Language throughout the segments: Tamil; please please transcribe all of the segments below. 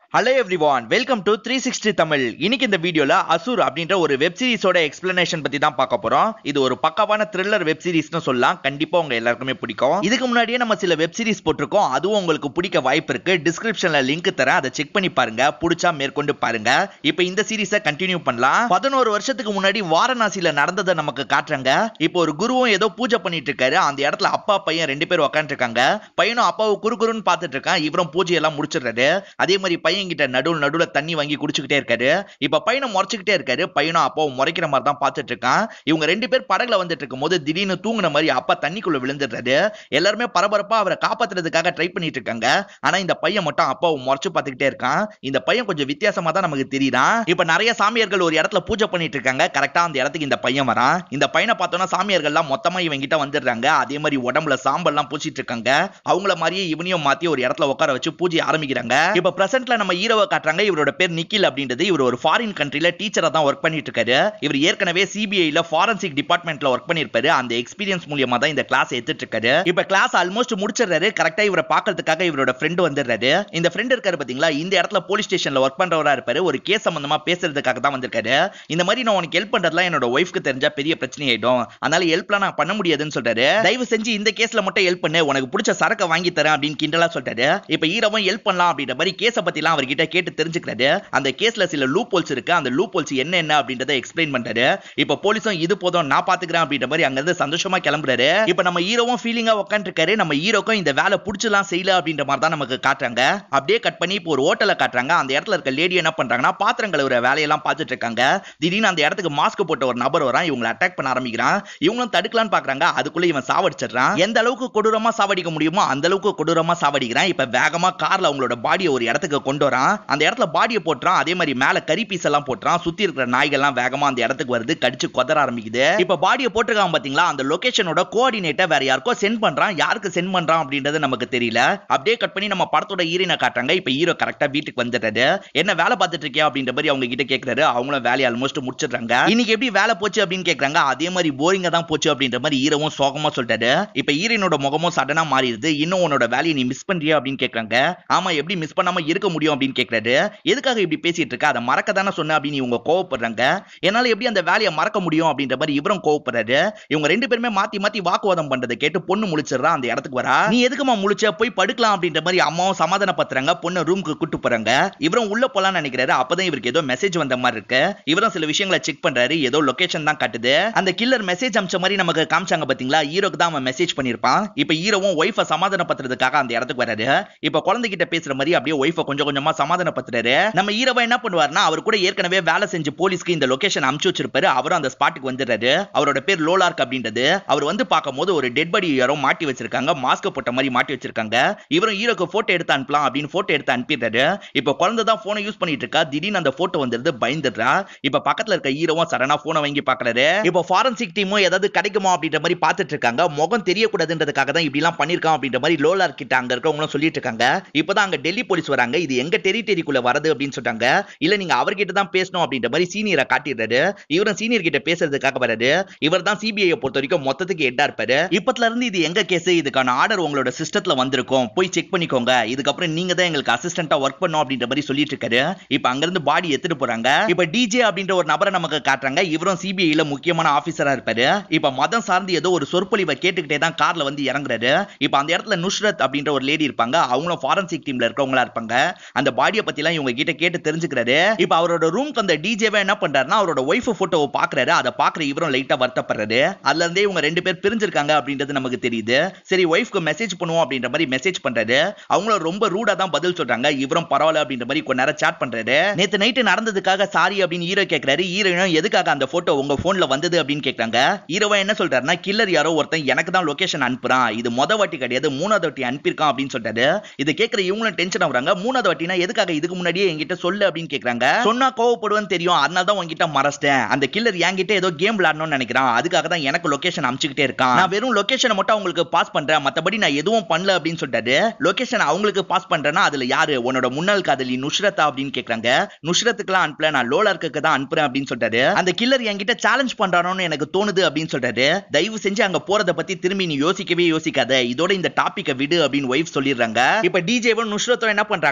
hello everyone welcome to three sixty Tamil இன்னைக்கு இந்த வீடியோல அசூர் அப்படின்ற ஒரு வெப் சீரிஸோட எக்ஸ்பிளனேஷன் பத்தி தான் பார்க்க போறோம் இது ஒரு பக்காவான த்ரில்லர் வெப் சீரிஸ்னு சொல்லலாம் கண்டிப்பா உங்க எல்லாருக்குமே பிடிக்கும் இதுக்கு முன்னாடியே நம்ம சில வெப் சீரிஸ் போட்டிருக்கோம் அதுவும் உங்களுக்கு பிடிக்க வாய்ப்பு இருக்கு டிஸ்கிரிப்ஷன்ல லிங்க் தரேன் அதை செக் பண்ணி பாருங்க பிடிச்சா மேற்கொண்டு பாருங்க இப்போ இந்த சீரிஸை கண்டினியூ பண்ணலாம் பதினோரு வருஷத்துக்கு முன்னாடி வாரணாசியில நடந்ததை நமக்கு காட்டுறாங்க இப்போ ஒரு குருவும் ஏதோ பூஜை பண்ணிட்டு இருக்காரு அந்த இடத்துல அப்பா பையன் ரெண்டு பேர் உட்காந்துருக்காங்க பையனும் அப்பாவை குறு குறுன்னு பார்த்துட்டு இருக்கான் இவரும் பூஜையெல்லாம் முடிச்சிடுறாரு அதே மாதிரி பையன் கிட்ட நடுவில் நடுவில் தண்ணி வாங்கி குடிச்சுக்கிட்டே இருக்காரு இப்ப பையனை முறைச்சுக்கிட்டே இருக்காரு பையனும் அப்பாவும் முறைக்கிற மாதிரி தான் பார்த்துட்டு இருக்கான் இவங்க ரெண்டு பேர் படகுல வந்துட்டு இருக்கும் போது திடீர்னு தூங்குன மாதிரி அப்பா தண்ணிக்குள்ள விழுந்துடுறாரு எல்லாருமே பரபரப்பா அவரை காப்பாத்துறதுக்காக ட்ரை பண்ணிட்டு இருக்காங்க ஆனா இந்த பையன் மட்டும் அப்பாவை முறைச்சு பார்த்துக்கிட்டே இருக்கான் இந்த பையன் கொஞ்சம் வித்தியாசமா தான் நமக்கு தெரியுறான் இப்ப நிறைய சாமியார்கள் ஒரு இடத்துல பூஜை பண்ணிட்டு இருக்காங்க கரெக்டா அந்த இடத்துக்கு இந்த பையன் வரான் இந்த பையனை பார்த்தோன்னா சாமியார்கள்லாம் மொத்தமா இவங்க கிட்ட வந்துடுறாங்க அதே மாதிரி உடம்புல சாம்பல்லாம் பூசிட்டு இருக்காங்க அவங்கள மாதிரியே இவனையும் மாத்தி ஒரு இடத்துல உட்கார வச்சு பூஜை ஆரம்பிக்கிறாங்க இப்ப பிரசன்ட்ல நம்ம ஹீரோவை காட்டுறாங்க இவரோட பேர் நிக்கில் அப்படின்றது இவர் ஒரு ஃபாரின் கண்ட்ரில டீச்சரா தான் ஒர்க் பண்ணிட்டு இருக்காரு இவர் ஏற்கனவே சிபிஐல ஃபாரன்சிக் டிபார்ட்மெண்ட்ல ஒர்க் பண்ணிருப்பாரு அந்த எக்ஸ்பீரியன்ஸ் மூலியமா தான் இந்த கிளாஸ் எடுத்துட்டு இருக்காரு இப்ப கிளாஸ் ஆல்மோஸ்ட் முடிச்சிடுறாரு கரெக்டா இவரை பாக்கிறதுக்காக இவரோட ஃப்ரெண்ட் வந்துடுறாரு இந்த ஃப்ரெண்ட் இருக்காரு பாத்தீங்களா இந்த இடத்துல போலீஸ் ஸ்டேஷன்ல ஒர்க் பண்றவரா இருப்பாரு ஒரு கேஸ் சம்பந்தமா பேசுறதுக்காக தான் வந்திருக்காரு இந்த மாதிரி நான் உனக்கு ஹெல்ப் பண்றதுலாம் என்னோட ஒய்ஃப்க்கு தெரிஞ்சா பெரிய பிரச்சனை ஆயிடும் அதனால ஹெல்ப்லாம் நான் பண்ண முடியாதுன்னு சொல்றாரு தயவு செஞ்சு இந்த கேஸ்ல மட்டும் ஹெல்ப் பண்ணு உனக்கு பிடிச்ச சரக்கு வாங்கி தரேன் அப்படின்னு கிண்டலா சொல்றாரு இப்ப ஹீரோவும் ஹெல்ப் பண்ணலாம் அப்படின்ற மாதிரி கேஸ பத்தி எல்லாம் அவர்கிட்ட கேட்டு தெரிஞ்சுக்கிறாரு அந்த கேஸ்ல சில லூப் ஹோல்ஸ் இருக்கு அந்த லூப் ஹோல்ஸ் என்ன என்ன அப்படின்றத எக்ஸ்பிளைன் பண்றாரு இப்ப போலீஸும் இது போதும் நான் பாத்துக்கிறேன் அப்படின்ற மாதிரி அங்க இருந்து சந்தோஷமா கிளம்புறாரு இப்ப நம்ம ஹீரோவும் ஃபீலிங்கா உட்காந்துருக்காரு நம்ம ஹீரோக்கும் இந்த வேலை புடிச்சலாம் செய்யல அப்படின்ற மாதிரி தான் நமக்கு காட்டுறாங்க அப்படியே கட் பண்ணி இப்போ ஒரு ஹோட்டலை காட்டுறாங்க அந்த இடத்துல இருக்க லேடி என்ன பண்றாங்கன்னா பாத்திரம் கழுவுற வேலையெல்லாம் பார்த்துட்டு இருக்காங்க திடீர்னு அந்த இடத்துக்கு மாஸ்க் போட்ட ஒரு நபர் வரான் இவங்களை அட்டாக் பண்ண ஆரம்பிக்கிறான் இவங்களும் தடுக்கலாம்னு பாக்குறாங்க அதுக்குள்ள இவன் சாவடிச்சிடுறான் எந்த அளவுக்கு கொடூரமா சாவடிக்க முடியுமோ அந்த அளவுக்கு கொடூரமா சாவடிக்கிறான் இப்ப வேகமா கார்ல அவங்களோட பாடியை ஒரு இடத்துக்கு கொண்டு வரான் அந்த இடத்துல பாடியை போட்டுறான் அதே மாதிரி மேல கறி பீஸ் எல்லாம் போட்டுறான் சுத்தி இருக்கிற நாய்கள்லாம் வேகமா அந்த இடத்துக்கு வருது கடிச்சு கொதற ஆரம்பிக்குது இப்ப பாடியை போட்டிருக்கான் பாத்தீங்களா அந்த லொகேஷனோட கோஆர்டினேட்டை வேற யாருக்கோ சென்ட் பண்றான் யாருக்கு சென்ட் பண்றான் அப்படின்றது நமக்கு தெரியல அப்படியே கட் பண்ணி நம்ம படத்தோட ஹீரோனை காட்டுறாங்க இப்ப ஹீரோ கரெக்டா வீட்டுக்கு வந்துட்டாரு என்ன வேலை பார்த்துட்டு இருக்கியா அப்படின்ற மாதிரி அவங்க கிட்ட கேக்குறாரு அவங்களும் வேலையை ஆல்மோஸ்ட் முடிச்சிடுறாங்க இன்னைக்கு எப்படி வேலை போச்சு அப்படின்னு கேக்குறாங்க அதே மாதிரி போரிங்கா தான் போச்சு அப்படின்ற மாதிரி ஹீரோவும் சோகமா சொல்லிட்டாரு இப்ப ஹீரோனோட முகமும் சடனா மாறிடுது இன்னும் உன்னோட வேலையை நீ மிஸ் பண்றியா அப்படின்னு கேக்குறாங்க ஆமா எப்படி மிஸ் பண்ணாம இருக்க முடியும் அப்படின்னு கேக்குறாரு எதுக்காக இப்படி பேசிட்டு இருக்க அதை மறக்க தானே சொன்ன அப்படின்னு இவங்க கோவப்படுறாங்க என்னால எப்படி அந்த வேலையை மறக்க முடியும் அப்படின்ற மாதிரி இவரும் கோவப்படுறாரு இவங்க ரெண்டு பேருமே மாத்தி மாத்தி வாக்குவாதம் பண்றதை கேட்டு பொண்ணு முழிச்சிடுறா அந்த இடத்துக்கு வரா நீ எதுக்குமா முழிச்ச போய் படுக்கலாம் அப்படின்ற மாதிரி அம்மாவும் சமாதானப்படுத்துறாங்க பொண்ணு ரூமுக்கு கூட்டு போறாங்க இவரும் உள்ள போலாம்னு நினைக்கிறாரு அப்பதான் இவருக்கு ஏதோ மெசேஜ் வந்த மாதிரி இருக்கு இவரும் சில விஷயங்களை செக் பண்றாரு ஏதோ லொகேஷன் தான் காட்டுது அந்த கில்லர் மெசேஜ் அமிச்ச மாதிரி நமக்கு காமிச்சாங்க பாத்தீங்களா ஹீரோக்கு தான் அவன் மெசேஜ் பண்ணிருப்பான் இப்ப ஹீரோவும் ஒய்ஃபை சமாதானப்படுத்துறதுக்காக அந்த இடத்துக்கு வராரு இப்ப குழந்தைகிட்ட பேசுற மாதிரி அப்படியே ஒய்ஃபை கொஞ்சம் கொஞ்சமா சமாதானப்படுத்துறாரு நம்ம ஹீரோவை என்ன பண்ணுவாருன்னா அவர் கூட ஏற்கனவே வேலை செஞ்சு போலீஸ்க்கு இந்த லொகேஷன் அமுச்சு வச்சிருப்பாரு அவரும் அந்த ஸ்பாட்டுக்கு வந்துடுறாரு அவரோட பேர் லோலார்க் அப்படின்றது அவர் வந்து பார்க்கும்போது ஒரு டெட் பாடி யாரோ மாட்டி வச்சிருக்காங்க மாஸ்க் போட்ட மாதிரி மாட்டி வச்சிருக்காங்க இவரும் ஹீரோக்கு போட்டோ எடுத்து அனுப்பலாம் அப்படின்னு போட்டோ எடுத்து அனுப்பிடுறாரு இப்ப குழந்தை தான் போனை யூஸ் பண்ணிட்டு இருக்கா திடீர்னு அந்த போட்டோ வந்துருது பயந்துடுறா இப்ப பக்கத்துல இருக்க ஹீரோவும் சடனா போனை வாங்கி பாக்குறாரு இப்ப ஃபாரன்சிக் டீமும் ஏதாவது கிடைக்குமா அப்படின்ற மாதிரி பார்த்துட்டு இருக்காங்க முகம் தெரியக்கூடாதுன்றதுக்காக தான் இப்படி எல்லாம் பண்ணிருக்கான் அப்படின்ற மாதிரி லோலார் கிட்ட அங்க இருக்கவங்களும் சொல்லிட்டு இருக்காங்க இப்பதான் அங்க டெல்லி போலீஸ் வராங்க இது எங்க டெரிட்டரிக்குள்ள வரது அப்படின்னு சொல்றாங்க இல்ல நீங்க அவர்கிட்ட தான் பேசணும் அப்படின்ற மாதிரி சீனியரை காட்டிடுறாரு இவரும் சீனியர் கிட்ட பேசுறதுக்காக வராரு இவர் தான் சிபிஐ பொறுத்த வரைக்கும் மொத்தத்துக்கு ஹெட்டா இருப்பாரு இப்பத்துல இருந்து இது எங்க கேஸ் இதுக்கான ஆர்டர் உங்களோட சிஸ்டத்துல வந்திருக்கும் போய் செக் பண்ணிக்கோங்க இதுக்கப்புறம் நீங்க தான் எங்களுக்கு அசிஸ்டன்டா ஒர்க் பண்ணும் அப்படின்ற மாதிரி சொல்லிட்டு இருக்காரு இப்ப அங்க இருந்து பாடி எடுத்துட்டு போறாங்க இப்ப டிஜே அப்படின்ற ஒரு நபரை நமக்கு காட்டுறாங்க இவரும் சிபிஐல முக்கியமான ஆபீசரா இருப்பாரு இப்ப மதம் சார்ந்து ஏதோ ஒரு சொற்பொழிவை கேட்டுக்கிட்டே தான் கார்ல வந்து இறங்குறாரு இப்ப அந்த இடத்துல நுஷ்ரத் அப்படின்ற ஒரு லேடி இருப்பாங்க அவங்களும் ஃபாரன்சிக் டீம்ல இருக்கவங்களா இருப்பாங்க அந்த பாடியை பத்தி எல்லாம் இவங்க கிட்ட கேட்டு தெரிஞ்சுக்கிறாரு இப்ப அவரோட ரூம்க்கு அந்த டிஜேவை என்ன பண்றாருன்னா அவரோட ஒய்ஃப் போட்டோவை பாக்குறாரு அதை பாக்குற இவரும் லைட்டா வருத்தப்படுறாரு அதுல இருந்தே இவங்க ரெண்டு பேர் பிரிஞ்சிருக்காங்க அப்படின்றது நமக்கு தெரியுது சரி ஒய்ஃப்க்கு மெசேஜ் பண்ணுவோம் அப்படின்ற மாதிரி மெசேஜ் பண்றாரு அவங்களும் ரொம்ப ரூடா தான் பதில் சொல்றாங்க இவரும் பரவாயில்ல அப்படின்ற மாதிரி கொஞ்ச நேரம் சாட் பண்றாரு நேத்து நைட்டு நடந்ததுக்காக சாரி அப்படின்னு ஹீரோ கேக்குறாரு ஹீரோயினும் எதுக்காக அந்த போட்டோ உங்க போன்ல வந்தது அப்படின்னு கேக்குறாங்க ஹீரோவா என்ன சொல்றாருன்னா கில்லர் யாரோ ஒருத்தன் எனக்கு தான் லொகேஷன் அனுப்புறான் இது மொத வாட்டி கிடையாது மூணாவது வாட்டி அனுப்பியிருக்கான் அப்படின்னு சொல்றாரு இதை கேட்கிற இவங்களும் டென்ஷன் ஆகுறாங்க மூணாவது வாட்டினா எதுக்காக இதுக்கு முன்னாடியே என்கிட்ட சொல்லு அப்படின்னு கேக்குறாங்க சொன்னா கோவப்படுவேன்னு தெரியும் அதனால தான் உங்ககிட்ட மறைச்சிட்டேன் அந்த கில்லர் என்கிட்ட ஏதோ கேம் விளையாடணும்னு நினைக்கிறான் அதுக்காக தான் எனக்கு லொகேஷன் அனுப்பிச்சுக்கிட்டே இருக்கான் நான் வெறும் லொகேஷனை மட்டும் அவங்களுக்கு பாஸ் பண்றேன் மத்தபடி நான் எதுவும் பண்ணல அப்படின்னு சொல்லிட்டாரு லொகேஷன் அவங்களுக்கு பாஸ் பண்றேன்னா அதுல யாரு உன்னோட முன்னாள் காதலி நுஷ்ரத்தா அப்படின்னு கேக்குறாங்க நுஷ்ரத்துக்குலாம் அனுப்பல நான் லோலார்க்கு தான் அனுப்புறேன் அப்படின்னு சொல்லிட்டாரு அந்த கில்லர் என்கிட்ட சேலஞ்ச் பண்றானோன்னு எனக்கு தோணுது அப்படின்னு சொல்றாரு தயவு செஞ்சு அங்க போறத பத்தி திரும்பி நீ யோசிக்கவே யோசிக்காத இதோட இந்த டாபிக்கை விடு அப்படின்னு ஒய்ஃப் சொல்லிடுறாங்க இப்ப டிஜேவும் நுஷ்ரத்தும் என்ன பண்றாங்கன்னா பாடி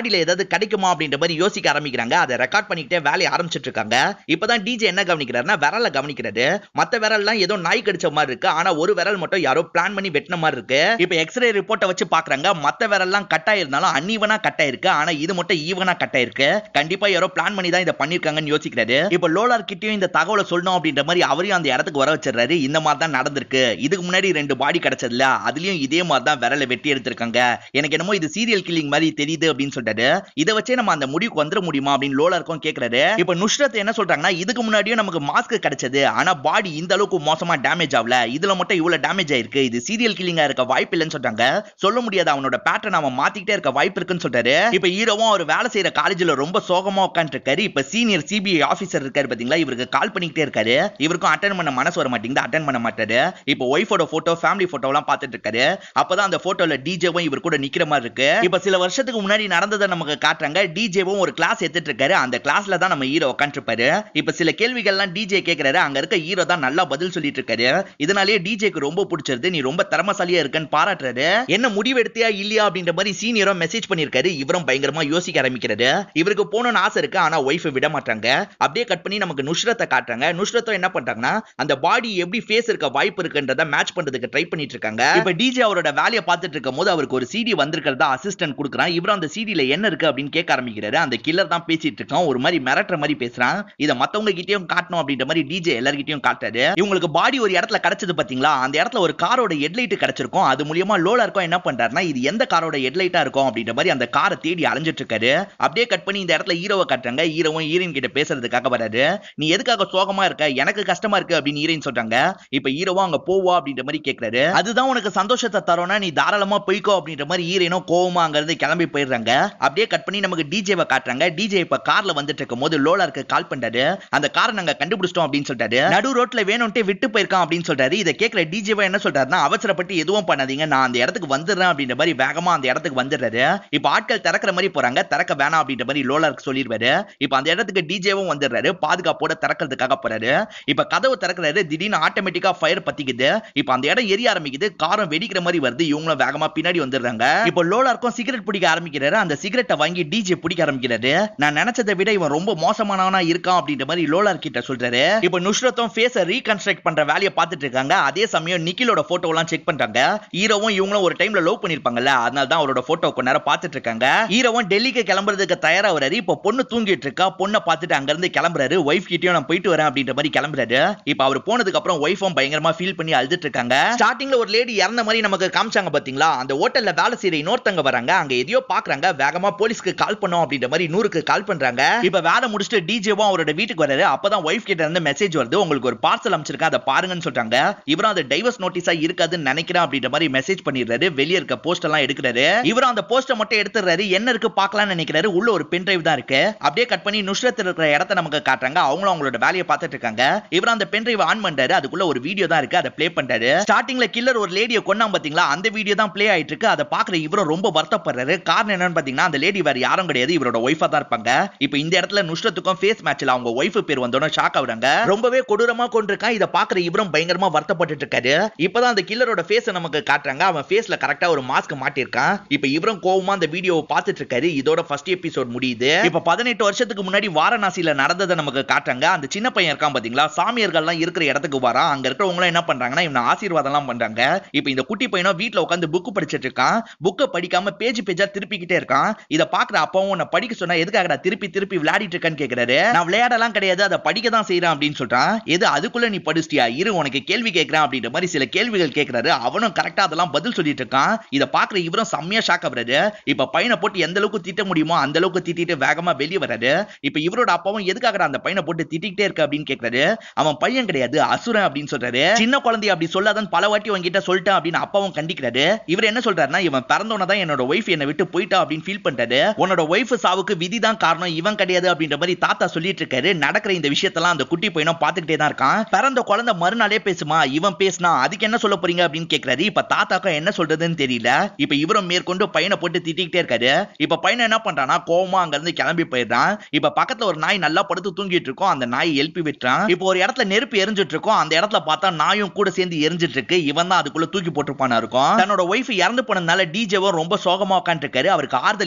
பாடியில ஏதாவது கிடைக்குமா அப்படின்ற மாதிரி யோசிக்க ஆரம்பிக்கிறாங்க அதை ரெக்கார்ட் பண்ணிக்கிட்டே வேலையை ஆரம்பிச்சிட்டு இருக்காங்க இப்பதான் டிஜே என்ன கவனிக்கிறாருன்னா விரல கவனிக்கிறாரு மத்த விரல்லாம் ஏதோ நாய் கடிச்ச மாதிரி இருக்கு ஆனா ஒரு விரல் மட்டும் யாரோ பிளான் பண்ணி வெட்டின மாதிரி இருக்கு இப்ப எக்ஸ்ரே ரிப்போர்ட்டை வச்சு பாக்குறாங்க மத்த விரல்லாம் கட் ஆயிருந்தாலும் அன்ஈவனா கட் ஆயிருக்கு ஆனா இது மட்டும் ஈவனா கட் ஆயிருக்கு கண்டிப்பா யாரோ பிளான் பண்ணி தான் இதை பண்ணிருக்காங்கன்னு யோசிக்கிறாரு இப்ப லோலார் கிட்டயும் இந்த தகவலை சொல்லணும் அப்படின்ற மாதிரி அவரையும் அந்த இடத்துக்கு வர வச்சிடுறாரு இந்த மாதிரி தான் நடந்திருக்கு இதுக்கு முன்னாடி ரெண்டு பாடி கிடைச்சதுல அதுலயும் இதே மாதிரி தான் விரலை வெட்டி எடுத்திருக்காங்க எனக்கு என்னமோ இது சீரியல் கில்லிங் மாதிரி தெரியுது அப்படின்னு சொல்லிட்டாரு இதை வச்சே நம்ம அந்த முடிவுக்கு வந்துட முடியுமா அப்படின்னு லோலாருக்கும் கேக்குறாரு இப்ப நுஷ்ரத் என்ன சொல்றாங்கன்னா இதுக்கு முன்னாடியும் நமக்கு மாஸ்க் கிடைச்சது ஆனா பாடி இந்த அளவுக்கு மோசமா டேமேஜ் ஆகல இதுல மட்டும் இவ்வளவு டேமேஜ் ஆயிருக்கு இது சீரியல் கில்லிங்கா இருக்க வாய்ப்பு இல்லைன்னு சொல்றாங்க சொல்ல முடியாது அவனோட பேட்டர்ன் அவன் மாத்திக்கிட்டே இருக்க வாய்ப்பு இருக்குன்னு சொல்றாரு இப்ப ஹீரோவும் அவர் வேலை செய்யற காலேஜ்ல ரொம்ப சோகமா உட்காந்துருக்காரு இப்ப சீனியர் சிபிஐ ஆபீசர் இருக்காரு பாத்தீங்களா இவருக்கு கால் பண்ணிக்கிட்டே இருக்காரு இவருக்கும் அட்டன் பண்ண மனசு வர மாட்டேங்குது அட்டன் பண்ண மாட்டாரு இப்ப ஒய்ஃபோட போட்டோ ஃபேமிலி போட்டோ எல்லாம் பாத்துட்டு இருக்காரு அப்பதான் அந்த போட்டோல டிஜேவும் இவர் கூட நிக்கிற மாதிரி இருக்கு இப்ப சில வருஷத்துக்கு முன்னாடி நடந்ததை நமக்கு காட்டுறாங்க டிஜேவும் ஒரு கிளாஸ் எடுத்துட்டு இருக்காரு அந்த கிளாஸ்ல தான் நம்ம ஹீரோ உட்காந்துருப்பாரு இப்ப சில கேள்விகள்லாம் டிஜே கேக்குறாரு அங்க இருக்க ஹீரோ தான் நல்லா பதில் சொல்லிட்டு இருக்காரு இதனாலேயே டிஜேக்கு ரொம்ப பிடிச்சிருது நீ ரொம்ப திறமசாலியா இருக்கன்னு பாராட்டுறாரு என்ன முடிவு எடுத்தியா இல்லையா அப்படின்ற மாதிரி சீனியரும் மெசேஜ் பண்ணிருக்காரு இவரும் பயங்கரமா யோசிக்க ஆரம்பிக்கிறாரு இவருக்கு போகணும்னு ஆசை இருக்கு ஆனா ஒய்ஃப் விட மாட்டாங்க அப்படியே கட் பண்ணி நமக்கு நுஷ்ரத்தை காட்டுறாங்க நுஷ்ரத்தும் என்ன பண்றாங்கன்னா அந்த பாடி எப்படி ஃபேஸ் இருக்க வாய்ப்பு இருக்குன்றத மேட்ச் பண்றதுக்கு ட்ரை பண்ணிட்டு இருக்காங்க இப்ப டிஜே அவரோட வேலையை பார்த்துட்டு இருக்கும் போது அவருக்கு ஒரு சிடி வந்திருக்கிறதா அசிஸ்டன்ட் கொடுக்குறான் இவரும் அந்த சிடில என்ன இருக்கு அப்படின்னு கேட்க ஆரம்பிக்கிறாரு அந்த கில்லர் தான் பேசிட்டு இருக்கான் ஒரு மாதிரி மிரட்டுற மாதிரி பேசுறான் இதை மத்தவங்க கிட்டயும் காட்டணும் அப்படின்ற மாதிரி டிஜே எல்லார்கிட்டயும் காட்டாரு இவங்களுக்கு பாடி ஒரு இடத்துல கிடைச்சது பாத்தீங்களா அந்த இடத்துல ஒரு காரோட ஹெட்லைட் கிடைச்சிருக்கும் அது மூலியமா லோலா இருக்கும் என்ன பண்றாருன்னா இது எந்த காரோட ஹெட்லைட்டா இருக்கும் அப்படின்ற மாதிரி அந்த காரை தேடி அலைஞ்சிட்டு இருக்காரு அப்படியே கட் பண்ணி இந்த இடத்துல ஹீரோவை காட்டுறாங்க ஹீரோவும் ஹீரோயின் கிட்ட பேசுறதுக்காக வராரு நீ எதுக்காக சோகமா இருக்க எனக்கு கஷ்டமா இருக்கு அப்படின்னு ஹீரோயின் சொல்றாங்க இப்ப ஹீரோவும் அங்க போவா அப்படின்ற மாதிரி கேக்குறாரு அதுதான் உனக்கு சந்தோஷத்தை தரோம்னா நீ தாராளமா போய்க்கோ அப்படின்ற மாதிரி ஹீரோயினும் கோவமா அங்க இருந்து கிளம்பி போயிடுறாங்க அப்படியே கட் பண்ணி நமக்கு டிஜேவை காட்டுறாங்க டிஜே இப்ப கார்ல வந்துட்டு இருக்கும் போது லோலாருக்கு கால் பண்றாரு அந்த காரை நாங்க கண்டுபிடிச்சிட்டோம் அப்படின்னு சொல்றாரு நடு ரோட்ல வேணும்ட்டே விட்டு போயிருக்கான் அப்படின்னு சொல்றாரு இதை கேட்கிற டிஜேவா என்ன சொல்றாருன்னா அவசரப்பட்டு எதுவும் பண்ணாதீங்க நான் அந்த இடத்துக்கு வந்துடுறேன் அப்படின்ற மாதிரி வேகமா அந்த இடத்துக்கு வந்துடுறாரு இப்ப ஆட்கள் திறக்கிற மாதிரி போறாங்க திறக்க வேணாம் அப்படின்ற மாதிரி லோலாருக்கு சொல்லிடுவாரு இப்ப அந்த இடத்துக்கு டிஜேவும் வந்துடுறாரு பாதுகாப்போட திறக்கிறதுக்காக போறாரு இப்ப கதவு திறக்கிறாரு திடீர்னு ஆட்டோமேட்டிக்கா ஃபயர் பத்திக்குது இப்ப அந்த இடம் எரிய ஆரம்பிக்குது காரம் வெடிக்கிற மாதிரி வருது இவங்களும் வேகமா பின்னாடி வந்துடுறாங்க இப்போ லோலாருக்கும் சிகரெட் பிடிக்க ஆரம்பிக்கிறாரு அந்த சிகரெட்டை வாங்கி டிஜே பிடிக்க ஆரம்பிக்கிறாரு நான் நினைச்சதை விட இவன் ரொம்ப மோசமானவனா இருக்கான் அப்படின்ற மாதிரி லோலார் கிட்ட சொல்றாரு இப்போ நுஷ்ரத்தும் ஃபேஸை ரீகன்ஸ்ட்ரக்ட் பண்ற வேலையை பார்த்துட்டு இருக்காங்க அதே சமயம் நிக்கிலோட போட்டோ எல்லாம் செக் பண்றாங்க ஹீரோவும் இவங்களும் ஒரு டைம்ல லவ் பண்ணிருப்பாங்கல்ல அதனால தான் அவரோட போட்டோ கொஞ்ச நேரம் பார்த்துட்டு இருக்காங்க ஹீரோவும் டெல்லிக்கு கிளம்புறதுக்கு தயாரா வராரு இப்போ பொண்ணு தூங்கிட்டு இருக்கா பொண்ணை பார்த்துட்டு அங்க இருந்து கிளம்புறாரு ஒய்ஃப் கிட்டயும் நான் போயிட்டு வரேன் அப்படின்ற மாதிரி கிளம்புறாரு இப்போ அவர் போனதுக்கு அப்புறம் ஒய்ஃபும் பயங்கரமா ஃபீல் பண்ணி அழுதுட்டு இருக்காங்க ஸ்டார்டிங்ல ஒரு லேடி இறந்த மாதிரி நமக்கு காமிச்சாங்க பாத்தீங்களா அந்த ஹோட்டல்ல வேலை செய்யற இன்னொருத்தங்க வராங்க அங்க எதையோ பாக்குறாங்க வேகமா போலீஸ்க்கு கால் பண்ணோம் அப்படின்ற மாதிரி நூறுக்கு கால் பண்றாங்க இப்ப வேலை முடிச்சுட்டு டிஜேவும் அவரோட வீட்டுக்கு வராரு அப்பதான் ஒய்ஃப் கிட்ட இருந்து மெசேஜ் வருது உங்களுக்கு ஒரு பார்சல் அமைச்சிருக்கேன் அதை பாருங்கன்னு சொல்றாங்க இவரும் அது டைவர்ஸ் நோட்டீஸா இருக்காதுன்னு நினைக்கிறேன் அப்படின்ற மாதிரி மெசேஜ் பண்ணிடுறாரு வெளியே இருக்க போஸ்ட் எல்லாம் எடுக்கிறாரு இவரும் அந்த போஸ்ட்டை மட்டும் எடுத்துறாரு என்ன இருக்கு பார்க்கலாம்னு நினைக்கிறாரு உள்ள ஒரு பென் டிரைவ் தான் இருக்கு அப்படியே கட் பண்ணி நுஷ்ரத் இருக்கிற இடத்த நமக்கு காட்டுறாங்க அவங்களும் அவங்களோட வேலையை பார்த்துட்டு இருக்காங்க இவரும் அந்த பென் டிரைவ் ஆன் பண்றாரு அதுக்குள்ள ஒரு வீடியோ தான் இருக்கு அதை ப்ளே பண்றாரு ஸ்டார்டிங்ல கில்லர் ஒரு லேடியை கொண்டாம் பாத்தீங்களா அந்த வீடியோ தான் ப்ளே ஆயிட்டு இருக்கு அதை பாக்குற இவரும் ரொம்ப வருத்தப்படுறாரு காரணம் என்னன்னு பாத்தீங்கன்னா அந்த லேடி வேற யாரும் கிடையாது இவரோட ஒய்ஃபா தான் இருப்பாங்க இப்போ இந்த இடத்துல நுஷ்ரத்துக்கும் ஃபேஸ் மேட்ச்ல அவங்க ஒய்ஃப் பேர் வந்தோட ஷாக் ஆகுறாங்க ரொம்பவே கொடூரமா கொண்டிருக்கான் இதை பாக்குற இவரும் பயங்கரமா வருத்தப்பட்டு இருக்காரு இப்பதான் அந்த கில்லரோட ஃபேஸை நமக்கு காட்டுறாங்க அவன் ஃபேஸ்ல கரெக்டா ஒரு மாஸ்க் மாட்டிருக்கான் இப்போ இவரும் கோவமா அந்த வீடியோவை பார்த்துட்டு இருக்காரு இதோட ஃபர்ஸ்ட் எபிசோட் முடியுது இப்போ பதினெட்டு வருஷத்துக்கு முன்னாடி வாரணாசியில நடந்ததை நமக்கு காட்டுறாங்க அந்த சின்ன பையன் இருக்கான் பாத்தீங்களா சாமியார்கள்லாம் இருக்கிற இடத்துக்கு வரான் அங்க இருக்கிறவங்க என்ன பண்றாங்கன்னா இவனை ஆசீர்வாதம் எல்லாம் பண்றாங்க இப்போ இந்த குட்டி பையனும் வீட்ல உட்காந்து புக் படிச்சிட்டு இருக்கான் புக்கை படிக்காம பேஜ் பேஜா திருப்பிக்கிட்டே இருக்கான் இதை பாக்குற அப்பாவும் உன்னை படிக்க சொன்னா எதுக்காகடா திருப்பி திருப்பி விளையாடிட்டு இருக்கான்னு கேக்குறாரு நான் விளையாடலாம் கிடையாது அதை படிக்க தான் செய்யறேன் அப்படின்னு சொல்றான் எது அதுக்குள்ள நீ படிச்சிட்டியா இரு உனக்கு கேள்வி கேட்கறேன் அப்படின்ற மாதிரி சில கேள்விகள் கேட்கறாரு அவனும் கரெக்டா அதெல்லாம் பதில் சொல்லிட்டு இருக்கான் இதை பாக்குற இவரும் செம்மையா ஷாக் ஆகுறாரு இப்ப பையனை போட்டு எந்த அளவுக்கு திட்ட முடியுமோ அந்த அளவுக்கு திட்டிட்டு வேகமா வெளியே வராரு இப்ப இவரோட அப்பாவும் எதுக்காக அந்த பையனை போட்டு திட்டிக்கிட்டே இருக்க அப்படின்னு கேக்குறாரு அவன் பையன் கிடையாது அசுரன் அப்படின்னு சொல்றாரு சின்ன குழந்தை அப்படி சொல்லாதான் பல வாட்டி உங்ககிட்ட சொல்லிட்டேன் அப்படின்னு அப்பாவும் கண்டிக்கிறாரு இவர் என்ன சொல்றாருன்னா இவன் பிறந்தோன தான் என்னோட ஒய்ஃப் என்னை விட்டு போயிட்டா அப்படின்னு ஃபீல் பண்றாரு உன்னோட ஒய்ஃப் சாவுக்கு விதி தான் காரணம் இவன் கிடையாது அப்படின்ற மாதிரி தாத்தா சொல்லிட்டு இருக்காரு நடக்கிற இந்த விஷயத்தெல்லாம் அந்த குட்டி பையனும் பார்த்துக்கிட்டே தான் இருக்கான் பிறந்த குழந்தை மறுநாளே பேசுமா இவன் பேசினா அதுக்கு என்ன சொல்ல போறீங்க அப்படின்னு கேக்குறாரு இப்ப தாத்தாக்கும் என்ன சொல்றதுன்னு தெரியல இப்ப இவரும் மேற்கொண்டு பையனை போட்டு திட்டிக்கிட்டே இருக்காரு இப்ப பையன் என்ன பண்றானா கோவமா அங்க இருந்து கிளம்பி போயிடுறான் இப்ப பக்கத்துல ஒரு நாய் நல்லா படுத்து தூங்கிட்டு இருக்கும் அந்த நாய் எழுப்பி விட்டுறான் இப்போ ஒரு இடத்துல நெருப்பு எரிஞ்சிட்டு இருக்கும் அந்த இடத்துல பார்த்தா நாயும் கூட சேர்ந்து எரிஞ்சிட்டு இருக்கு இவன் தான் அதுக்குள்ள தூக்கி போட்டிருப்பானா இருக்கும் தன்னோட ஒய்ஃப் இறந்து போனதுனால டிஜேவும் ரொம்ப சோகமா உட்காந்துருக்காரு அவருக்கு ஆறுதல்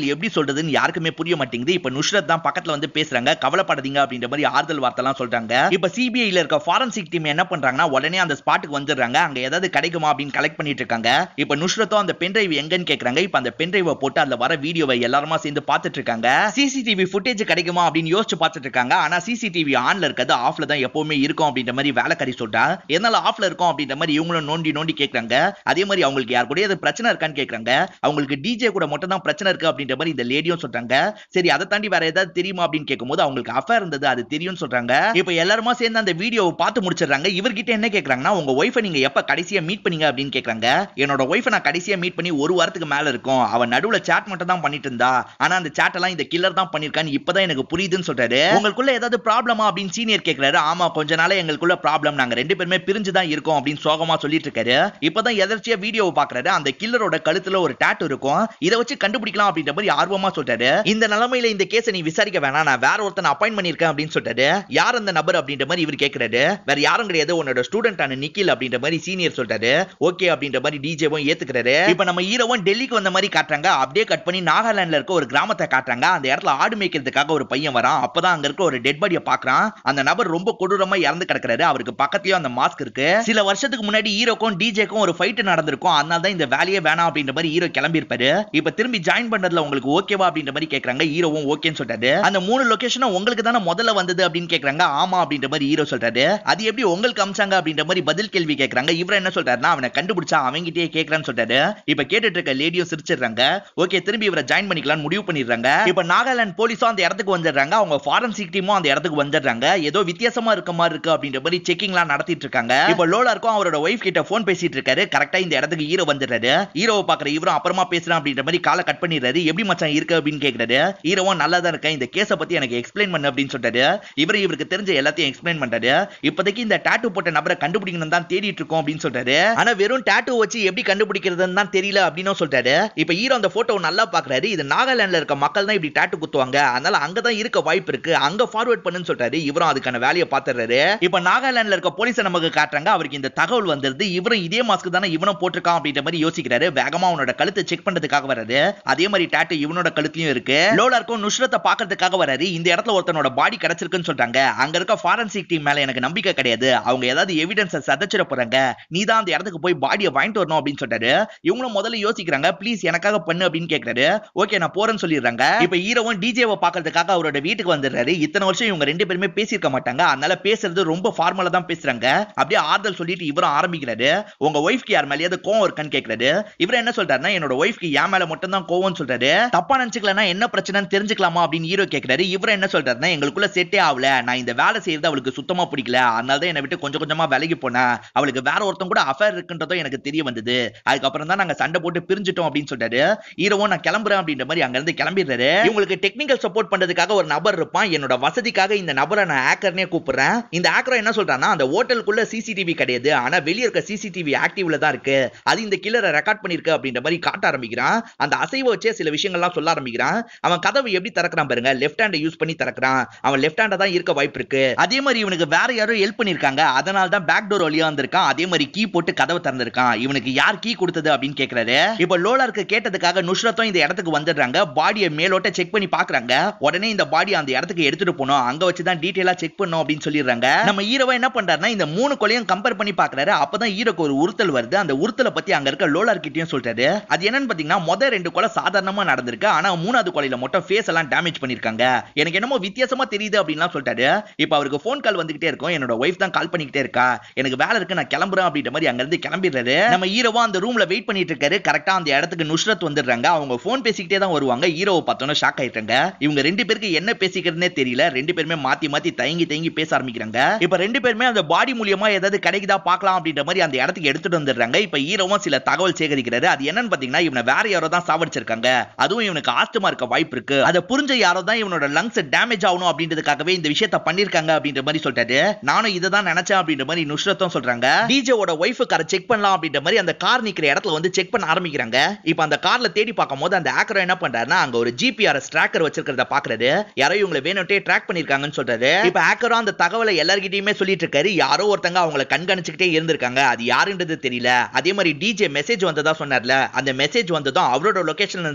எப்படி சொல்றதுன்னு யாருக்குமே புரிய மாட்டேங்குது இப்ப நுஷ்ரத் தான் பக்கத்துல வந்து பேசுறாங்க கவலைப்படாதீங்க அப்படின்ற மாதிரி ஆறுதல் வார்த்தைலாம் சொல்றாங்க இப்ப சிபிஐல இருக்க ஃபாரன்சிக் டீம் என்ன பண்றாங்கன்னா உடனே அந்த ஸ்பாட்டுக்கு வந்துடுறாங்க அங்க ஏதாவது கிடைக்குமா அப்படின்னு கலெக்ட் பண்ணிட்டு இருக்காங்க இப்ப நுஷ்ரத்தும் அந்த பென்டிரைவ் எங்கன்னு கேக்குறாங்க இப்ப அந்த பென்டிரைவை போட்டு அதுல வர வீடியோவை எல்லாருமா சேர்ந்து பார்த்துட்டு இருக்காங்க சிசிடிவி ஃபுட்டேஜ் கிடைக்குமா அப்படின்னு யோசிச்சு பார்த்துட்டு இருக்காங்க ஆனா சிசிடிவி ஆன்ல இருக்கிறது ஆஃப்ல தான் எப்பவுமே இருக்கும் அப்படின்ற மாதிரி வேலைக்காரி சொல்றா எதனால ஆஃப்ல இருக்கும் அப்படின்ற மாதிரி இவங்களும் நோண்டி நோண்டி கேக்குறாங்க அதே மாதிரி அவங்களுக்கு யார் கூட எது பிரச்சனை இருக்கான்னு கேக்குறாங்க அவங்களுக்கு டிஜே கூட மட்டும் தான் பிரச்சனை இருக்கு அப்படின்ற மாதிரி இந்த லேடியும் சொல்றாங்க சரி அதை தாண்டி வேற ஏதாவது தெரியுமா அப்படின்னு கேட்கும்போது அவங்களுக்கு அஃபேர் இருந்தது அது தெரியும்னு சொல்றாங்க இப்ப எல்லாருமா சேர்ந்து அந்த வீடியோவை பார்த்து முடிச்சிடுறாங்க இவர்கிட்ட என்ன கேக்குறாங்கன்னா உங்க ஒய்ஃபை நீங்க எப்ப கடைசியா மீட் பண்ணீங்க அப்படின்னு கேக்குறாங்க என்னோட ஒய்ஃபை நான் கடைசியா மீட் பண்ணி ஒரு வாரத்துக்கு மேல இருக்கும் அவன் நடுவுல சாட் மட்டும் தான் பண்ணிட்டு இருந்தா ஆனா அந்த சாட் எல்லாம் இந்த கில்லர் தான் பண்ணிருக்கான்னு இப்பதான் எனக்கு புரியுதுன்னு சொல்றாரு உங்களுக்குள்ள ஏதாவது ப்ராப்ளமா அப்படின்னு சீனியர் கேக்குறாரு ஆமா கொஞ்ச நாளா எங்களுக்குள்ள ப்ராப்ளம் நாங்க ரெண்டு பேருமே பிரிஞ்சு தான் இருக்கோம் அப்படின்னு சோகமா சொல்லிட்டு இருக்காரு இப்பதான் எதர்ச்சியா வீடியோவை பாக்குறாரு அந்த கில்லரோட கழுத்துல ஒரு டாட்டு இருக்கும் இதை வச்சு கண்டுபிடிக்கலாம் அப்படின்ற மாதிரி ஆர்வமா சொல்றாரு இந்த நிலைமையில இந்த கேஸை நீ விசாரிக்க வேணாம் நான் வேற ஒருத்தனை அப்பாயிண்ட் பண்ணிருக்கேன் அப்படின்னு சொல்றாரு யார் அந்த நபர் அப்படின்ற மாதிரி இவர் கேக்குறாரு வேற யாரும் கிடையாது உன்னோட ஸ்டூடெண்டான நிக்கில் அப்படின்ற மாதிரி சீனியர் சொல்றாரு ஓகே அப்படின்ற மாதிரி டிஜேவும் ஏத்துக்கிறாரு இப்ப நம்ம ஹீரோவும் டெல்லிக்கு வந்த மாதிரி காட்டுறாங்க அப்படியே கட் பண்ணி நாகாலாந்துல இருக்க ஒரு கிராமத்தை காட்டுறாங்க அந்த இடத்துல ஆடு மேய்க்கிறதுக்காக ஒரு பையன் வரான் அப்பதான் அங்க இருக்க ஒரு டெட் பாடியை பாக்குறான் அந்த நபர் ரொம்ப கொடூரமா இறந்து கிடக்குறாரு அவருக்கு பக்கத்துலயும் அந்த மாஸ்க் இருக்கு சில வருஷத்துக்கு முன்னாடி ஹீரோக்கும் டிஜேக்கும் ஒரு ஃபைட் நடந்திருக்கும் அதனால தான் இந்த வேலையே வேணாம் அப்படின்ற மாதிரி ஹீரோ கிளம்பி இருப்பாரு இப்ப திரும்பி ஜாயின் பண்றதுல உங்களுக்கு ஓகேவா அப்படின்ற மாதிரி கேக்குறாங்க ஹீரோவும் ஓகேன்னு சொல்றாரு அந்த மூணு லொகேஷனும் உங்களுக்கு தானே முதல்ல வந்தது அப்படின்னு கேக்குறாங்க ஆமா அப்படின்ற மாதிரி ஹீரோ சொல்றாரு அது எப்படி உங்களுக்கு அமிச்சாங்க அப்படின்ற மாதிரி பதில் கேள்வி கேக்குறாங்க இவர் என்ன சொல்றாருன்னா அவனை கண்டுபிடிச்சா அவங்கிட்டயே கேக்குறான்னு சொல்றாரு இப்ப கேட்டுட்டு இருக்க லேடியோ சிரிச்சிடுறாங்க ஓகே திரும்பி இவரை ஜாயின் பண்ணிக்கலாம் முடிவு பண்ணிடுறாங்க இப்ப நாகாலாந்து போலீஸும் அந்த இடத்துக்கு வந்துடுறாங்க அவங்க ஃபாரன்சிக் டீமும் அந்த இடத்துக்கு வந்துடுறாங்க ஏதோ வித்தியாசமா இருக்க மாதிரி இருக்கு அப்படின்ற மாதிரி செக்கிங்லாம் நடத்திட்டு இருக்காங்க இப்ப லோலா இருக்கும் அவரோட ஒய்ஃப் கிட்ட போன் பேசிட்டு இருக்காரு கரெக்டா இந்த இடத்துக்கு ஹீரோ வந்துடுறாரு ஹீரோவை பாக்குற இவரும் அப்புறமா பேசுறான் அப்படின்ற மாதிரி காலை கட் பண்ணிடுறாரு எப்படி மச்சான் இருக்கு அப்படின்னு கேக்குறாரு ஹீரோவும் நல்லா தான் இருக்கேன் இந்த கேஸை பத்தி எனக்கு எக்ஸ்பிளைன் பண்ணு அப்படின்னு சொல்றாரு இவர் இவருக்கு தெரிஞ்ச எல்லாத்தையும் எக்ஸ்பிளைன் பண்றாரு இப்போதைக்கு இந்த டாட்டூ போட்ட நபரை கண்டுபிடிக்கணும் தான் தேடிட்டு இருக்கோம் அப்படின்னு சொல்றாரு ஆனா வெறும் டாட்டூ வச்சு எப்படி கண்டுபிடிக்கிறதுன்னு தான் தெரியல அப்படின்னு சொல்றாரு இப்ப ஹீரோ அந்த போட்டோ நல்லா பாக்குறாரு இது நாகாலாந்துல இருக்க மக்கள் தான் இப்படி டாட்டூ குத்துவாங்க அதனால அங்கதான் இருக்க வாய்ப்பு இருக்கு அங்க ஃபார்வர்ட் பண்ணுன்னு சொல்றாரு இவரும் அதுக்கான வேலையை பாத்துறாரு இப்ப நாகாலாந்துல இருக்க போலீஸை நமக்கு காட்டுறாங்க அவருக்கு இந்த தகவல் வந்துருது இவரும் இதே மாஸ்க் தானே இவனும் போட்டிருக்கான் அப்படின்ற மாதிரி யோசிக்கிறாரு வேகமா அவனோட கழுத்தை செக் பண்றதுக்காக வராரு அதே மாதிரி டாட்டு இவனோட கழுத்தையும் இருக்கு லோலாருக்கும் நுஷ்ரத்தை பாக்குறதுக்காக வராரு இந்த இடத்துல ஒருத்தனோட பாடி கிடைச்சிருக்குன்னு சொல்றாங்க அங்க இருக்க ஃபாரன்சிக் டீம் மேல எனக்கு நம்பிக்கை கிடையாது அவங்க ஏதாவது எவிடன்ஸ் சதைச்சிட போறாங்க நீ தான் அந்த இடத்துக்கு போய் பாடியை வாங்கிட்டு வரணும் அப்படின்னு சொல்றாரு இவங்களும் முதல்ல யோசிக்கிறாங்க ப்ளீஸ் எனக்காக பண்ணு அப்படின்னு கேக்குறாரு ஓகே நான் போறேன்னு சொல்லிடுறாங்க இப்ப ஹீரோவும் டிஜேவை பாக்குறதுக்காக அவரோட வீட்டுக்கு வந்துடுறாரு இத்தனை வருஷம் இவங்க ரெண்டு பேருமே பேசியிருக்க மாட்டாங்க அதனால பேசுறது ரொம்ப ஃபார்மலா தான் பேசுறாங்க அப்படியே ஆறுதல் சொல்லிட்டு இவரும் ஆரம்பிக்கிறாரு உங்க ஒய்ஃப்க்கு யார் மேலேயாவது கோவம் இருக்கான்னு கேக்குறாரு இவர் என்ன சொல்றாருன்னா என்னோட ஒய்ஃப்க்கு என் மேல மட்டும் தான் கோவம்னு சொல்றாரு தப்பா நினைச்சுக்கலன்னா என்ன பிரச்சனைன்னு தெரிஞ்சுக்கலாமா அப்படின்னு ஹீரோ கேக்குறாரு இவர் என்ன சொல்றாருன்னா எங்களுக்குள்ள செட்டே ஆகல நான் இந்த வேலை செய்யறது அவளுக்கு சுத்தமா பிடிக்கல அதனால தான் என்னை விட்டு கொஞ்சம் கொஞ்சமா விலகி போனா அவளுக்கு வேற ஒருத்தன் கூட அஃபேர் இருக்குன்றதும் எனக்கு தெரிய வந்தது அதுக்கப்புறம் தான் நாங்க சண்டை போட்டு பிரிஞ்சிட்டோம் அப்படின்னு சொல்றாரு ஹீரோவும் நான் கிளம்புறேன் அப்படின்ற மாதிரி அங்க இருந்து கிளம்பிடுறாரு இவங்களுக்கு டெக்னிக்கல் சப்போர்ட் பண்றதுக்காக ஒரு நபர் இருப்பான் என்னோட வசதிக்காக இந்த நபரை நான் ஹேக்கர்னே கூப்பிடுறேன் இந்த ஹேக்கர் என்ன சொல்றான்னா அந்த ஹோட்டலுக்குள்ள சிசிடிவி கிடையாது ஆனா வெளிய இருக்க சிசிடிவி ஆக்டிவ்ல தான் இருக்கு அது இந்த கில்லரை ரெக்கார்ட் பண்ணிருக்கு அப்படின்ற மாதிரி காட்ட ஆரம்பிக்கிறான் அந்த அசைவை வச்சே சில விஷயங்கள்லாம் சொல்ல ஆரம்பிக்கிறான் அவன் கதவை எப்படி திறக்கிறான் பாருங்க லெஃப்ட் ஹேண்டை யூஸ் பண்ணி திறக்கிறான் அவன் லெஃப்ட் ஹேண்டா தான் இருக்க வாய்ப்பு இருக்கு அதே மாதிரி இவனுக்கு வேற யாரோ ஹெல்ப் பண்ணிருக்காங்க அதனால தான் பேக் டோர் வழியா வந்திருக்கான் அதே மாதிரி கீ போட்டு கதவை திறந்திருக்கான் இவனுக்கு யார் கீ கொடுத்தது அப்படின்னு கேக்குறாரு இப்ப லோலாருக்கு கேட்டதுக்காக நுஷ்ரத்தும் இந்த இடத்துக்கு வந்துடுறாங்க பாடியை மேலோட்ட செக் பண்ணி பாக்குறாங்க உடனே இந்த பாடி அந்த இடத்துக்கு எடுத்துட்டு போனோம் அங்க வச்சு தான் டீடைலா செக் பண்ணோம் அப்படின்னு சொல்லிடுறாங்க நம்ம ஹீரோவா என்ன பண்றாருன்னா இந்த மூணு கொலையும் கம்பேர் பண்ணி பாக்குறாரு அப்பதான் ஹீரோக்கு ஒரு உறுத்தல் வருது அந்த உறுத்தலை பத்தி அங்க இருக்க லோலார் கிட்டயும் சொல்றாரு அது என்னன்னு பாத்தீங்கன்னா மொதல் ரெண்டு கொலை சாதாரணமா நடந்திருக்கு ஆனா மூணாவது கொலையில மட்டும் ஃபேஸ் எல்லாம் டேமேஜ் பண்ணிருக்காங்க எனக்கு என்னமோ வித்தியாசமா தெரியுது அப்படின்லாம் சொல்லிட்டாரு இப்ப அவருக்கு ஃபோன் கால் வந்துகிட்டே இருக்கும் என்னோட ஒய்ஃப் தான் கால் பண்ணிக்கிட்டே இருக்கா எனக்கு வேலை இருக்கு நான் கிளம்புறேன் அப்படின்ற மாதிரி அங்க இருந்து கிளம்பிடுறாரு நம்ம ஹீரோவா அந்த ரூம்ல வெயிட் பண்ணிட்டு இருக்காரு கரெக்டா அந்த இடத்துக்கு நுஷ்ரத் வந்துடுறாங்க அவங்க ஃபோன் பேசிக்கிட்டே தான் வருவாங்க ஹீரோவை பார்த்தோன்னா ஷாக் ஆயிட்டாங்க இவங்க ரெண்டு பேருக்கு என்ன பேசிக்கிறதுனே தெரியல ரெண்டு பேருமே மாத்தி மாத்தி தயங்கி தயங்கி பேச ஆரம்பிக்கிறாங்க இப்ப ரெண்டு பேருமே அந்த பாடி மூலியமா ஏதாவது கிடைக்குதா பார்க்கலாம் அப்படின்ற மாதிரி அந்த இடத்துக்கு எடுத்துட்டு வந்துடுறாங்க இப்ப ஹீரோவும் சில தகவல் சேகரிக்கிறாரு அது என்னன்னு பாத்தீங்கன்னா இவனை வேற யாரோ தான் சாவடிச்சிருக்காங்க அதுவும் இவனுக்கு ஆஸ்துமா இருக்க வாய்ப்பு இருக்கு அதை புரிஞ்ச யாரோ தான் இவனோட லங்ஸ் டேமேஜ் ஆகணும் அப்படின்றதுக்காகவே இந்த விஷயத்த பண்ணிருக்காங்க அப்படின்ற மாதிரி சொல்லிட்டாரு நானும் இதை தான் நினைச்சேன் அப்படின்ற மாதிரி நுஷ்ரத்தும் சொல்றாங்க டிஜேவோட ஒய்ஃபு காரை செக் பண்ணலாம் அப்படின்ற மாதிரி அந்த கார் நிக்கிற இடத்துல வந்து செக் பண்ண ஆரம்பிக்கிறாங்க இப்ப அந்த கார்ல தேடி பார்க்கும்போது அந்த ஆக்கர் என்ன பண்றாருன்னா அங்க ஒரு ஜிபிஆர்எஸ் ட்ராக்கர் வச்சிருக்கிறத பாக்குறாரு யாரோ இவங்களை வேணும்ட்டே ட்ராக் பண்ணிருக்காங்கன்னு சொல்றாரு இப்ப ஆக்கரும் அந்த தகவலை எல்லார்கிட்டயுமே சொல்லிட்டு இருக்காரு யாரோ ஒருத்தங்க அவங்கள கண்காணிச்சுக்கிட்டே இருந்திருக்காங்க அது யாருன்றது தெரியல அதே மாதிரி டிஜே மெசேஜ் வந்ததா சொன்னார்ல அந்த மெசேஜ் வந்ததும் அவரோட லொகேஷன்ல இருந்து தான் வந்திருக்கு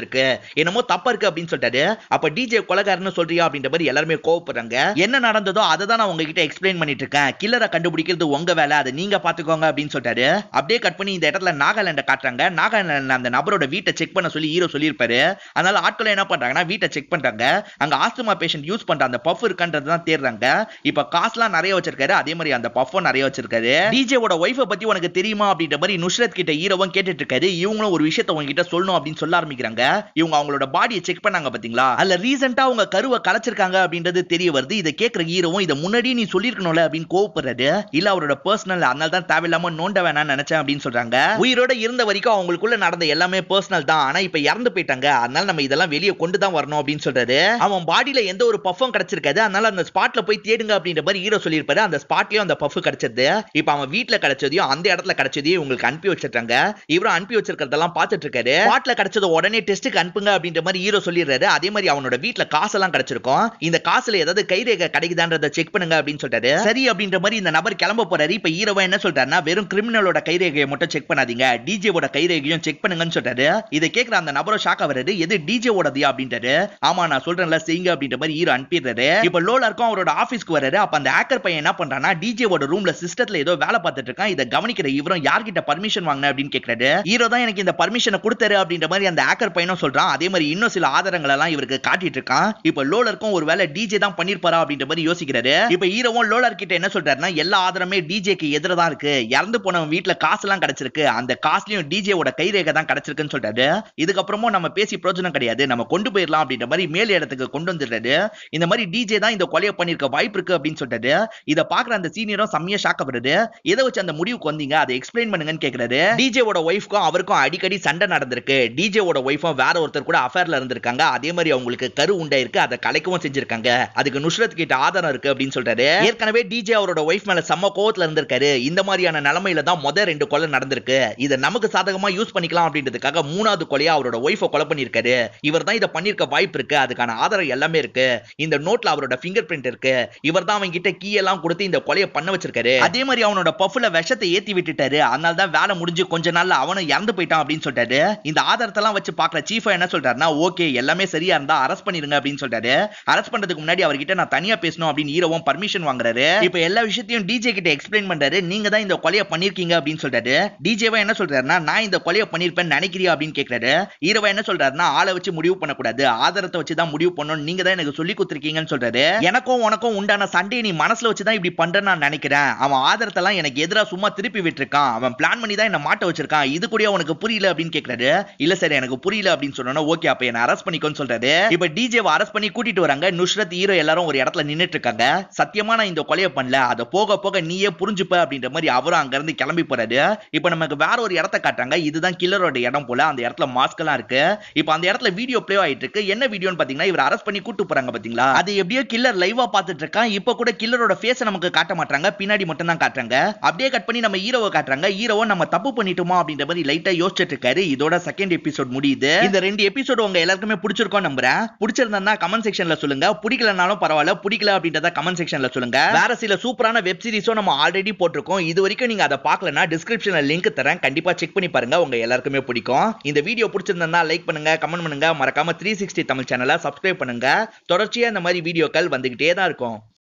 நடந்திருக்கு என்னமோ தப்பா இருக்கு அப்படின்னு சொல்லிட்டாரு அப்ப டிஜே கொலகாரன்னு சொல்றியா அப்படின்ற மாதிரி எல்லாருமே கோவப்படுறாங்க என்ன நடந்ததோ அதை தான் நான் உங்ககிட்ட எக்ஸ்பிளைன் பண்ணிட்டு இருக்கேன் கில்லரை கண்டுபிடிக்கிறது உங்க வேலை அதை நீங்க பாத்துக்கோங்க அப்படின்னு சொல்லிட்டாரு அப்படியே கட் பண்ணி இந்த இடத்துல நாகாலாண்ட காட்டுறாங்க நாகாலாண்ட்ல அந்த நபரோட வீட்டை செக் பண்ண சொல்லி ஹீரோ சொல்லியிருப்பாரு அதனால ஆட்கள் என்ன பண்றாங்கன்னா வீட்டை செக் பண்றாங்க அங்க ஆஸ்துமா பேஷண்ட் யூஸ் பண்ற அந்த பஃப் இருக்கான்றது தான் தேடுறாங்க இப்ப காசுலாம் நிறைய வச்சிருக்காரு அதே மாதிரி அந்த பஃப்பும் நிறைய வச்சிருக்காரு டிஜேவோட ஒய்ஃபை பத்தி உனக்கு தெரியுமா அப்படின்ற மாதிரி நுஷ்ரத் கிட்ட ஹீரோவும் கேட்டுட்டு இருக்காரு இவங்களும் ஒரு விஷயத்த உங்ககிட்ட சொல்லணும் அப்படின்னு சொல்ல ஆரம்பிக்கிறாங்க இவங்க அவங்களோட பாடியை செக் பண்ணாங்க பாத்தீங்களா அதுல ரீசெண்டா அவங்க கருவை கலைச்சிருக்காங்க அப்படின்றது தெரிய வருது இதை கேட்கிற ஹீரோவும் இதை முன்னாடியே நீ சொல்லிருக்கணும்ல அப்படின்னு கோவப்படுறாரு இல்ல அவரோட பர்சனல் அதனால தான் தேவையில்லாம நோண்ட வேணாம்னு நினைச்சேன் அப்படின்னு சொல்றாங்க உயிரோட இருந்த வரைக்கும் அவங்களுக்குள்ள நடந்த எல்லாமே பர்சனல் தான் ஆனா இப்ப இறந்து போயிட்டாங்க அதனால நம்ம இதெல்லாம் வெளியே கொண்டு தான் வரணும் அப்படின்னு சொல்றாரு அவன் பாடியில எந்த ஒரு பஃபும் கிடைச்சிருக்காது அதனால அந்த ஸ்பாட்ல போய் தேடுங்க அப்படின்ற மாதிரி ஹீரோ சொல்லியிருப்பாரு அந்த ஸ்பாட்லயும் அந்த பஃப் கிடைச்சது இப்ப அவன் வீட்டுல கிடைச்சதையும் அந்த இடத்துல கிடைச்சதையும் உங்களுக்கு அனுப்பி வச்சிருக்காங்க இவரும் அனுப்பி வச்சிருக்கிறதெல்லாம் பார்த்துட்டு இருக்காரு ஸ்பாட்ல கிடைச்சத உடனே டெஸ்ட்டுக்கு அனுப்புங்க அப்படின்ற மாதிரி ஹீரோ சொல்லிடுறாரு அதே மாதிரி அவனோட வீட்டுல காசெல்லாம் கிடைச்சிருக்கும் இந்த காசுல ஏதாவது கைரேகை கிடைக்குதான்றத செக் பண்ணுங்க அப்படின்னு சொல்லிட்டாரு சரி அப்படின்ற மாதிரி இந்த நபர் கிளம்ப போறாரு இப்ப ஹீரோவா என்ன சொல்றாருன்னா வெறும் கிரிமினலோட கைரேகையை மட்டும் செக் பண்ணாதீங்க டிஜேவோட கைரேகையும் செக் பண்ணுங்கன்னு சொல்றாரு இதை கேட்கிற அந்த நபரும் ஷாக் ஆகுறாரு எது டிஜேவோடதியா அப்படின்றாரு ஆமா நான் சொல்றேன்ல செய்யுங்க அப்படின்ற மாதிரி ஹீரோ அனுப்பிடுறாரு இப்ப லோலா இருக்கும் அவரோட ஆபீஸ்க்கு வராரு அப்ப அந்த ஹேக்கர் பையன் என்ன பண்றான்னா டிஜேவோட ரூம்ல சிஸ்டத்துல ஏதோ வேலை பார்த்துட்டு இருக்கான் இதை கவனிக்கிற இவரும் யார்கிட்ட பர்மிஷன் வாங்கின அப்படின்னு கேட்கறாரு ஹீரோ தான் எனக்கு இந்த பர்மிஷனை கொடுத்தாரு அப்படின்ற மாதிரி அந்த ஹேக்கர் பையனும் சொல்றான் அதே மாதிரி இன்னும் சில ஆதாரங்கள் எல்லாம் இவருக்கு காட்டிட்டு இருக்கான் இப்ப லோலருக்கும் ஒரு வேலை டிஜே தான் பண்ணிருப்பாரா அப்படின்ற மாதிரி யோசிக்கிறாரு இப்ப ஹீரோவும் லோலர் கிட்ட என்ன சொல்றாருன்னா எல்லா ஆதாரமே டிஜேக்கு எதிர தான் இருக்கு இறந்து போனவன் வீட்டுல காசு எல்லாம் கிடைச்சிருக்கு அந்த காசுலயும் டிஜேவோட கைரேகை தான் கிடைச்சிருக்குன்னு சொல்றாரு இதுக்கப்புறமும் நம்ம பேசி பிரயோஜனம் கிடையாது நம்ம கொண்டு போயிடலாம் அப்படின்ற மாதிரி மேல் இடத்துக்கு கொண்டு வந்துடுறாரு இந்த மாதிரி டிஜே தான் இந்த கொலையை பண்ணிருக்க வாய்ப்பு இருக்கு அப்படின்னு சொல்றாரு இதை பாக்குற அந்த சீனியரும் செம்மையா ஷாக் வருது எதை வச்சு அந்த முடிவுக்கு வந்தீங்க அதை எக்ஸ்பிளைன் பண்ணுங்கன்னு கேக்குறாரு டிஜேவோட ஒய்ஃப்க்கும் அவருக்கும் அடிக்கடி சண்டை நடந்திருக்கு டிஜேவோட ஒய்ஃபும் வேற ஒருத்தர் கூட அஃபேர்ல இருந்திருக்காங்க அதே மாதிரி அவங்களுக்கு கரு உண்டாயிருக்கு அதை கலைக்கவும் செஞ்சிருக்காங்க அதுக்கு நுஷ்ரத் கிட்ட ஆதாரம் இருக்கு அப்படின்னு சொல்றாரு ஏற்கனவே டிஜே அவரோட ஒய்ஃப் மேல செம்ம கோவத்துல இருந்திருக்காரு இந்த மாதிரியான நிலைமையில தான் முத ரெண்டு கொலை நடந்திருக்கு இதை நமக்கு சாதகமா யூஸ் பண்ணிக்கலாம் அப்படின்றதுக்காக மூணாவது கொலையா அவரோட ஒய்ஃபை கொலை பண்ணிருக்காரு இவர் தான் இதை பண்ணிருக்க வாய்ப்பு இருக்கு அதுக்கான ஆதாரம் எல்லாமே இருக்கு இந்த நோட்ல அவரோட ஃபிங்கர் பிரிண்ட் இருக்கு இவர் தான் அவங்க கிட்ட கீ எல்லாம் கொடுத்து இந்த கொலையை பண்ண வச்சிருக்காரு அதே மாதிரி அவனோட பஃப்ல விஷத்தை ஏத்தி விட்டுட்டாரு அதனால தான் வேலை முடிஞ்சு கொஞ்ச நாள்ல அவனும் இறந்து போயிட்டான் அப்படின்னு சொல்லிட்டாரு இந்த ஆதாரத்தெல்லாம் வச்சு பாக்குற சீஃப் என்ன சொல்றாருன்னா ஓகே எல்லாமே சரியா இருந்தா அரெஸ்ட் பண்ணிருங்க அப்படின்னு சொல்றாரு அரெஸ்ட் பண்றதுக்கு முன்னாடி அவர்கிட்ட நான் தனியா பேசணும் அப்படின்னு ஹீரோவும் பர்மிஷன் வாங்குறாரு இப்ப எல்லா விஷயத்தையும் டிஜே கிட்ட எக்ஸ்பிளைன் பண்றாரு நீங்க தான் இந்த கொலையை பண்ணிருக்கீங்க அப்படின்னு சொல்றாரு டிஜேவா என்ன சொல்றாருன்னா நான் இந்த கொலையை பண்ணிருப்பேன்னு நினைக்கிறியா அப்படின்னு கேக்குறாரு ஹீரோவா என்ன சொல்றாருன்னா ஆளை வச்சு முடிவு பண்ணக்கூடாது ஆதாரத்தை வச்சு தான் முடிவு பண்ணணும் நீங்க தான் எனக்கு சொல்லி கொடுத்துருக்கீங்கன்னு சொல்றாரு எனக்கும் உனக்கும் உண்டான சண்டையை நீ மனசுல வச்சு தான் இப்படி பண்றேன்னு நான் நினைக்கிறேன் அவன் ஆதாரத்தெல்லாம் எனக்கு எதிராக சும்மா திருப்பி விட்டுருக்கான் அவன் பிளான் பண்ணி தான் என்ன மாட்ட வச்சிருக்கான் இது கூட உனக்கு புரியல அப்படின்னு கேக்குறாரு இல்ல சார் எனக்கு புரியல அப்படின்னு சொன்னா ஓகே அப்ப என்ன அரெஸ்ட் பண்ணிக்கோன்னு சொல்றாரு இப்ப டிஜேவை அரெஸ்ட் பண்ணி கூட்டிட்டு வராங்க நுஷ்ரத் ஹீரோ எல்லாரும் ஒரு இடத்துல நின்னுட்டு இருக்காங்க சத்தியமா நான் இந்த கொலையை பண்ணல அதை போக போக நீயே புரிஞ்சுப்ப அப்படின்ற மாதிரி அவரும் அங்க இருந்து கிளம்பி போறாரு இப்ப நமக்கு வேற ஒரு இடத்த காட்டுறாங்க இதுதான் கில்லரோட இடம் போல அந்த இடத்துல மாஸ்க் எல்லாம் இருக்கு இப்ப அந்த இடத்துல வீடியோ ப்ளே ஆயிட்டு இருக்கு என்ன வீடியோன்னு பாத்தீங்கன்னா இவர் அரெஸ்ட் பண்ணி கூட்டு போறாங்க பாத்தீங்களா அது எப்படியோ கில்லர் லைவா பாத்துட்டு இருக்கான் இப்ப கூட கில்லரோட ஃபேஸ் நமக்கு காட்ட மாட்டாங்க பின்னாடி மட்டும் தான் காட்டுறாங்க அப்படியே கட் பண்ணி நம்ம ஹீரோவை காட்டுறாங்க ஹீரோவை நம்ம தப்பு பண்ணிட்டோமா அப்படின்ற மாதிரி லைட்டா யோசிச்சுட்டு இருக்காரு இதோட செகண்ட் எபிசோட் முடியுது இந்த ரெண்டு எபிசோட் உங்க எல்லாருக்குமே பிடிச்சிருக்கோம் நம்புறேன் பிடிச்சிருந்தா கமெண்ட் செக்ஷன்ல சொல்லுங்க பிடிக்கலனாலும் பரவாயில்ல பிடிக்கல அப்படின்றத கமெண்ட் செக்ஷன்ல சொல்லுங்க வேற சில சூப்பரான வெப் சீரிஸும் நம்ம ஆல்ரெடி போட்டிருக்கோம் இது வரைக்கும் நீங்க அதை பார்க்கலனா டிஸ்கிரிப்ஷன்ல லிங்க் தரேன் கண்டிப்பா செக் பண்ணி பாருங்க உங்க எல்லாருக்குமே பிடிக்கும் இந்த வீடியோ பிடிச்சிருந்தா லைக் பண்ணுங்க கமெண்ட் பண்ணுங்க மறக்காம த்ரீ சிக்ஸ்டி தமிழ் சேனலை சப்ஸ்கிரைப் பண்ணுங்க தொடர்ச்சியா இந்த மாதிரி வீடியோக்கள் வந்துகிட்டே தான் இருக்கும்